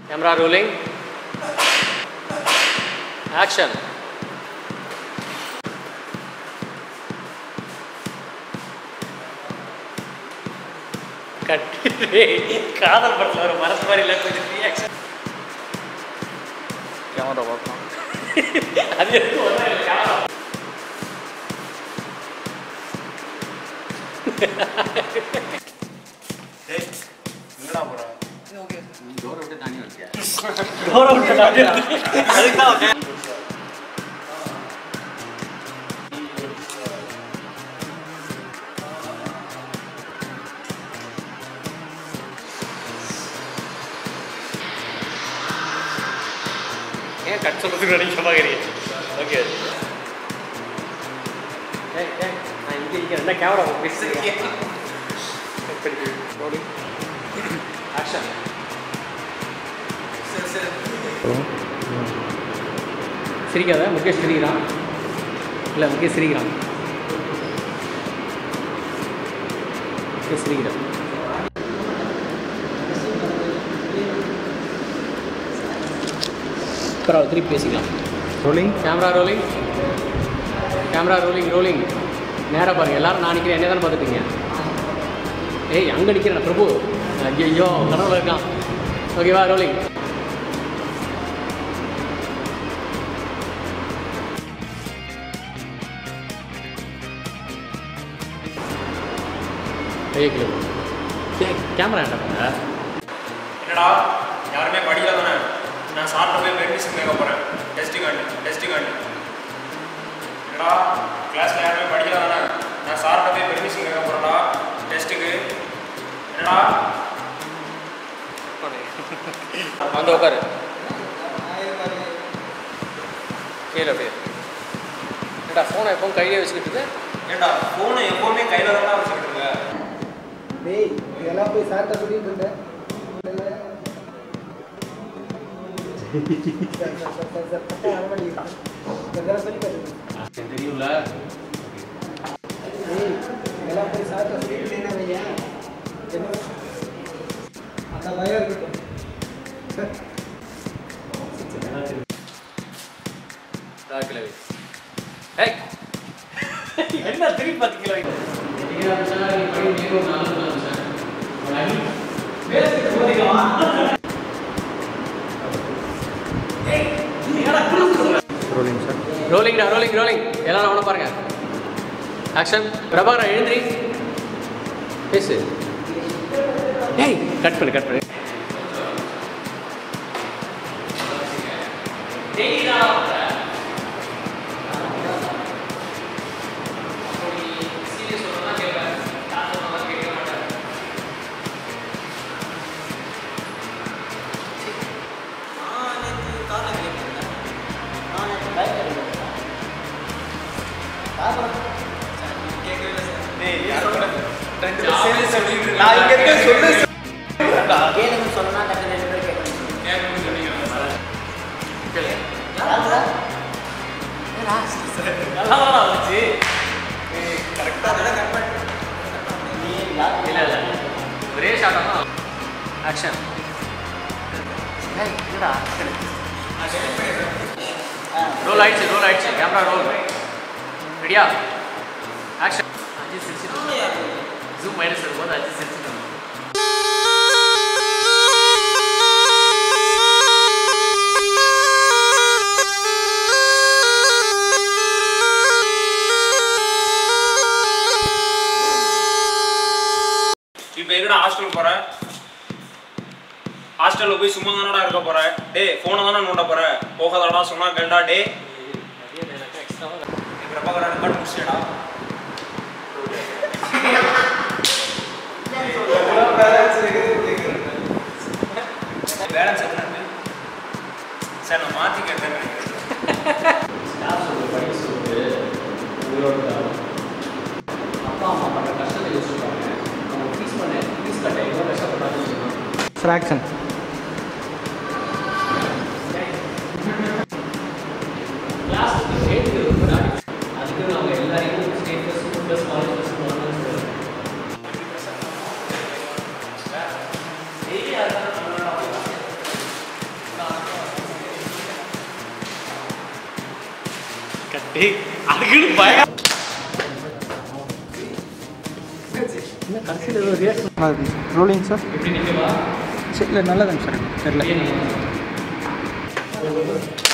Camera rolling. Action. கட்டு காதல் படத்தில் ஒரு மரத்து மாதிரி இல்லை கொஞ்சம் ரியாக்ஷன் கேமரா பார்க்கலாம் அது எதுக்கு வந்தா எனக்கு camera? எங்கடா போற டோரை விட்டு தாண்டி வச்சியா கௌரவம் அதுக்கு தான் ஏன் கட் சொல்றதுக்கு நினைக்க பார்க்குறீங்க ஓகே ஏய் ஏய் நான் இங்கே இங்கே என்ன கேமரா பேசுகிறேன் ரோலிங் ஆக்ஷன் சரி சரி சிரிக்காத முகேஷ் சிரிக்கிறான் இல்லை முகேஷ் சிரிக்கிறான் முகேஷ் சிரிக்கிறான் பரவாயில்ல திருப்பி பேசிக்கலாம் rolling camera rolling camera rolling rolling நேராக பாருங்கள் எல்லாரும் நான் நிற்கிறேன் என்ன தானே பார்த்துட்டீங்க ஏய் அங்கே நிற்கிறேன் பிரபு ஐயோ கடவுள் இருக்கான் ஓகேவா ரோலிங் கையை கிளம்பு கேமரா என்ன பண்ண என்னடா யாருமே படிக்கல தானே நான் சார்ட்ட போய் பெர்மிஷன் கேட்க போகிறேன் டெஸ்டிங் ஆண்டு டெஸ்டிங் ஆண்டு என்னடா கிளாஸில் யாருமே படிக்கல தானே நான் சார்ட்ட போய் பெர்மிஷன் கேட்க போகிறேன்டா டெஸ்ட்டுக்கு என்னடா வந்து உட்காரு கீழே அப்படியே ஏடா ஃபோனை எப்பவும் கையிலே வச்சுக்கிட்டு இருக்க? ஏண்டா ஃபோனை எப்போவுமே கையில் தானே வச்சுக்கிட்டு இருக்க டேய் இதெல்லாம் போய் சார்ட்ட சொல்லிட்டு இருந்தேன் sir, sir, sir, sir, sir, பட்டா அரவணைக்கிறான். இதெல்லாம் சொல்லி காட்டுங்க. தெரியும்ல டேய், இதெல்லாம் போய் சார்ட்ட சொல்லிட்டு இருந்தேன்னா வையேன். என்ன? அந்த பயம் இருக்கட்டும். சார், கிலோ ஏய் என்ன திருப்பி பத்து கிலோ ரோலிங் சார் ரோலிங்டா ரோலிங் ரோலிங் எல்லாரும் அவனை பாருங்க ஆக்ஷன் பிரபாகரா எழுந்திரி பேசு ஏய் கட் பண்ணு கட் பண்ணு நான் இங்க இருக்க சொல்லு கேளுங்க சொன்னா டக்குனு ரெண்டு பேரும் கேட்கணும். யாருடா? நல்லா தான் வந்துச்சு கரெக்டாக தானே கட் பண்ணி நீ யார்? இல்லை இல்லை ஒரே ஷாட்டாக தான் ஆக்ஷன் ஏய் என்னடா ரோல் ஆயிடுச்சு ரோல் ஆயிடுச்சு கேமரா ரோல் ரெடியா ஆக்ஷன் அஜித் சிரிச்சிட்டு ஜூம் மைனஸ் இருக்கும்போது அஜித் சிரிச்சிட்டு இப்போ எங்கடா ஹாஸ்டல் போற ஹாஸ்டல்ல போய் சும்மா தானடா இருக்க போற டேய் ஃபோனை தானே நோண்ட போற போகாதடா சொன்னா கேளுடா டே பிரபாகரன் ரெக்கார்ட் முடிச்சிட்டா பேலன்ஸ் எத்தனை இருக்கு? சார் நான் மாற்றி கேட்டேன் அப்பா அம்மா பண்ணுற கஷ்டத்தை யோசிச்சுப்பாங்க அவங்க ஃபீஸ் பண்ண ஃபீஸ் கட்ட எவ்வளோ கஷ்டப்பட்டாங்க சார் ஆக்ஷன் கிளாஸ் சேர்த்து அதுக்கு அவங்க எல்லாரையும் state first plus college first ஏய் அதுக்குன்னு பயம் என்ன கடைசியில் ஏதோ ரியாக்ஷன் ரோலிங் சார் எப்படி நிற்கவா சரி இல்லை நல்லதாங்க சார் தெரியல ஏன்